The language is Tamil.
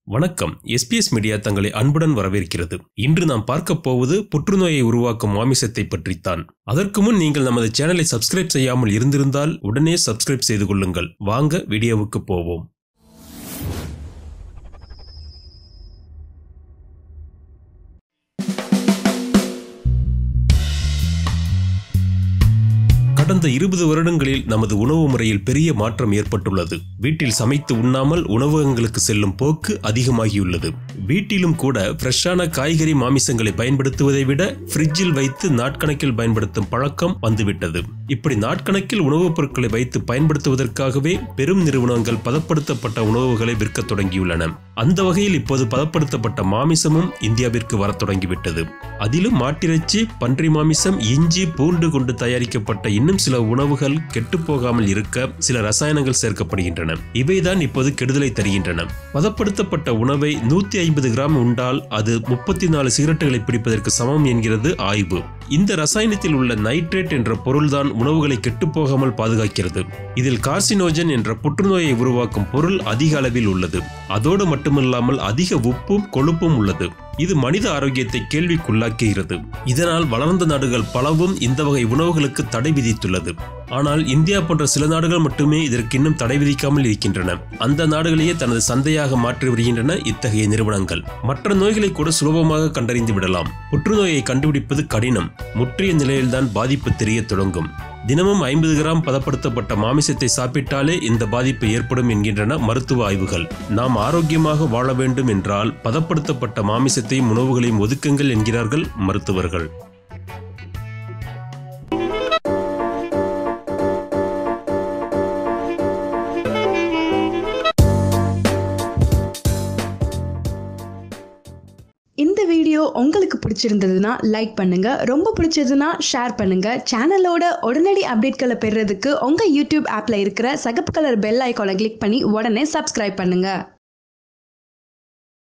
வணக்கம் எஸ்பிஎஸ் மீடியா தங்களை அன்புடன் வரவேற்கிறது இன்று நாம் பார்க்க போவது புற்றுநோயை உருவாக்கும் மாமிசத்தை பற்றித்தான் அதற்கு முன் நீங்கள் நமது சேனலை சப்ஸ்கிரைப் செய்யாமல் இருந்திருந்தால் உடனே சப்ஸ்கிரைப் செய்து கொள்ளுங்கள் வாங்க வீடியோவுக்கு போவோம் கடந்த இருபது வருடங்களில் நமது உணவு முறையில் பெரிய மாற்றம் ஏற்பட்டுள்ளது வீட்டில் சமைத்து உண்ணாமல் உணவகங்களுக்கு செல்லும் போக்கு அதிகமாகியுள்ளது வீட்டிலும் கூட ஃப்ரெஷ்ஷான காய்கறி மாமிசங்களை பயன்படுத்துவதை விட ஃப்ரிட்ஜில் வைத்து நாட்கணக்கில் பயன்படுத்தும் பழக்கம் வந்துவிட்டது இப்படி நாட்கணக்கில் உணவுப் பொருட்களை வைத்து பயன்படுத்துவதற்காகவே பெரும் நிறுவனங்கள் பதப்படுத்தப்பட்ட உணவுகளை விற்க தொடங்கியுள்ளன அந்த வகையில் இப்போது பதப்படுத்தப்பட்ட மாமிசமும் இந்தியாவிற்கு வரத் தொடங்கிவிட்டது அதிலும் மாட்டிறைச்சி பன்றி மாமிசம் இஞ்சி பூண்டு கொண்டு தயாரிக்கப்பட்ட இன்னும் சில உணவுகள் கெட்டுப்போகாமல் இருக்க சில ரசாயனங்கள் சேர்க்கப்படுகின்றன இவைதான் இப்போது கெடுதலை தருகின்றன பதப்படுத்தப்பட்ட உணவை நூத்தி ஐம்பது கிராம் உண்டால் அது முப்பத்தி நாலு சிகரெட்டுகளை பிடிப்பதற்கு சமம் என்கிறது ஆய்வு இந்த ரசாயனத்தில் உள்ள நைட்ரேட் என்ற பொருள்தான் உணவுகளை கெட்டுப்போகாமல் பாதுகாக்கிறது இதில் கார்சினோஜன் என்ற புற்றுநோயை உருவாக்கும் பொருள் அதிக அளவில் உள்ளது அதோடு மட்டுமில்லாமல் அதிக உப்பும் கொழுப்பும் உள்ளது இது மனித ஆரோக்கியத்தை கேள்விக்குள்ளாக்குகிறது இதனால் வளர்ந்த நாடுகள் பலவும் இந்த வகை உணவுகளுக்கு தடை விதித்துள்ளது ஆனால் இந்தியா போன்ற சில நாடுகள் மட்டுமே இதற்கு இன்னும் தடை விதிக்காமல் இருக்கின்றன அந்த நாடுகளையே தனது சந்தையாக மாற்றி வருகின்றன இத்தகைய நிறுவனங்கள் மற்ற நோய்களை கூட சுலபமாக கண்டறிந்து விடலாம் புற்றுநோயை கண்டுபிடிப்பது கடினம் முற்றிய நிலையில்தான் பாதிப்பு தெரிய தொடங்கும் தினமும் ஐம்பது கிராம் பதப்படுத்தப்பட்ட மாமிசத்தை சாப்பிட்டாலே இந்த பாதிப்பு ஏற்படும் என்கின்றன மருத்துவ ஆய்வுகள் நாம் ஆரோக்கியமாக வாழ வேண்டும் என்றால் பதப்படுத்தப்பட்ட மாமிசத்தையும் உணவுகளையும் ஒதுக்குங்கள் என்கிறார்கள் மருத்துவர்கள் இந்த வீடியோ உங்களுக்கு பிடிச்சிருந்ததுன்னா லைக் பண்ணுங்க ரொம்ப பிடிச்சதுன்னா ஷேர் பண்ணுங்க சேனலோட உடனடி அப்டேட்களை பெறுறதுக்கு உங்க யூடியூப் ஆப்ல இருக்கிற சகப்பு கலர் பெல் ஐக்கானை கிளிக் பண்ணி உடனே சப்ஸ்கிரைப் பண்ணுங்க